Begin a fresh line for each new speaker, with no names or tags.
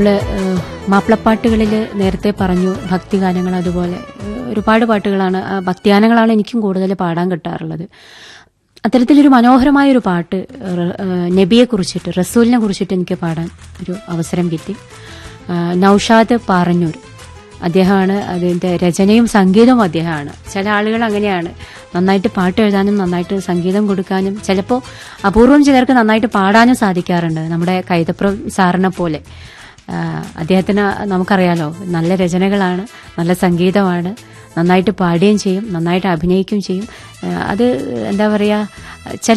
നമ്മൾ മാപ്പിളപ്പാട്ടുകളിൽ നേരത്തെ പറഞ്ഞു ഭക്തിഗാനങ്ങൾ അതുപോലെ ഏഹ്, ഒരുപാട് പാട്ടുകളാണ് ആ ഭക്തിഗാനങ്ങളാണ് എനിക്കും കൂടുതൽ പാടാൻ കിട്ടാറുള്ളത് അത്തരത്തിലൊരു മനോഹരമായ ഒരു പാട്ട് റ- ഏഹ്, നബിയെ കുറിച്ചിട്ട് റസൂലിനെ കുറിച്ചിട്ട് എനിക്ക് പാടാൻ ഒരു അവസരം കിട്ടി ആ, നൗഷാദ് പാറന്നൂർ അദ്ദേഹമാണ് അതിൻ്റെ രചനയും സംഗീതവും അദ്ദേഹമാണ് ചില ആളുകൾ അങ്ങനെയാണ് നന്നായിട്ട് പാട്ട് എഴുതാനും നന്നായിട്ട് സംഗീതം കൊടുക്കാനും ചിലപ്പോൾ അപൂർവം ചിലർക്ക് നന്നായിട്ട് പാടാനും സാധിക്കാറുണ്ട് നമ്മുടെ കൈതപ്രം സാറിനെ പോലെ ആ, അദ്ദേഹത്തിന് നമുക്കറിയാലോ നല്ല രചനകളാണ് നല്ല സംഗീതമാണ് നന്നായിട്ട് പാടുകയും ചെയ്യും നന്നായിട്ട് അഭിനയിക്കുകയും ചെയ്യും ആ, അത് എന്താ പറയുക ചില